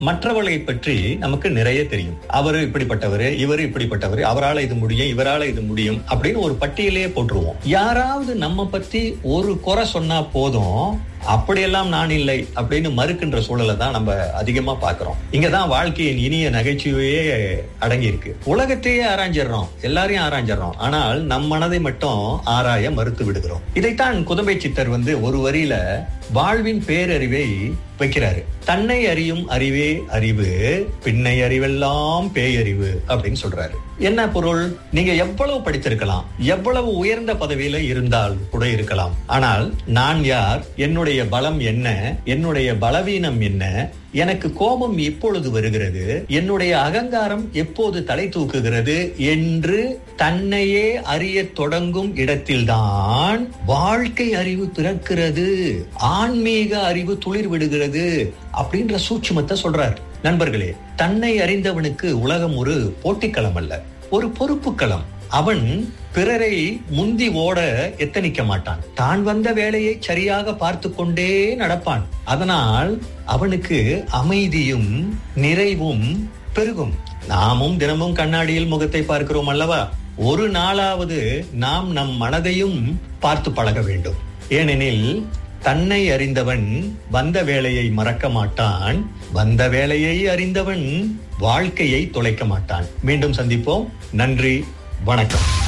மற்றவர்களை பற்றி நமக்கு நிறைய தெரியும் அவரு இப்படிப்பட்டவரு இவரு இப்படிப்பட்டவரு அவரால இது முடியும் இவரால இது முடியும் அப்படின்னு ஒரு பட்டியலே போட்டுருவோம் யாராவது நம்ம பத்தி ஒரு குறை சொன்னா போதும் அப்படியெல்லாம் நான் இல்லை அப்படின்னு மறுக்கின்ற சூழலை தான் நம்ம அதிகமா பாக்குறோம் இங்கதான் வாழ்க்கையின் இனிய நகைச்சுவையே அடங்கி இருக்கு உலகத்தையே ஆராய்ஞ்சிடுறோம் எல்லாரையும் ஆராய்ஞ்சிடுறோம் ஆனால் நம் மனதை மட்டும் ஆராய மறுத்து விடுகிறோம் இதைத்தான் குதம்பை சித்தர் வந்து ஒரு வரியில வாழ்வின் பேரறிவை வைக்கிறாரு தன்னை அறியும் அறிவே அறிவு பின்னை அறிவெல்லாம் பேயறிவு அப்படின்னு சொல்றாரு என்ன பொருள் நீங்க எவ்வளவு படித்திருக்கலாம் எவ்வளவு உயர்ந்த பதவியில இருந்தால் கூட இருக்கலாம் ஆனால் நான் யார் என்னுடைய பலம் என்ன என்னுடைய பலவீனம் என்ன எனக்கு கோபம் எப்பொழுது வருகிறது என்னுடைய அகங்காரம் எப்போது தலை தூக்குகிறது என்று தன்னையே அறிய தொடங்கும் இடத்தில்தான் வாழ்க்கை அறிவு பிறக்கிறது ஆன்மீக அறிவு துளிர் விடுகிறது அப்படின்ற சூட்சுமத்தை சொல்றார் நண்பர்களே தன்னை அறிந்தவனுக்கு உலகம் ஒரு போட்டிக்களம் அல்ல ஒரு பொறுப்பு களம் அவன் பிறரை முந்தி ஓட எத்தனிக்க மாட்டான் தான் வந்த வேலையை சரியாக பார்த்து கொண்டே நடப்பான் அதனால் அவனுக்கு அமைதியும் நிறைவும் பெருகும் நாமும் தினமும் கண்ணாடியில் முகத்தை பார்க்கிறோம் அல்லவா ஒரு நாளாவது நாம் நம் மனதையும் பார்த்து பழக வேண்டும் ஏனெனில் தன்னை அறிந்தவன் வந்த வேலையை மறக்க மாட்டான் வந்த வேலையை அறிந்தவன் வாழ்க்கையை தொலைக்க மாட்டான் மீண்டும் சந்திப்போம் நன்றி வணக்கம்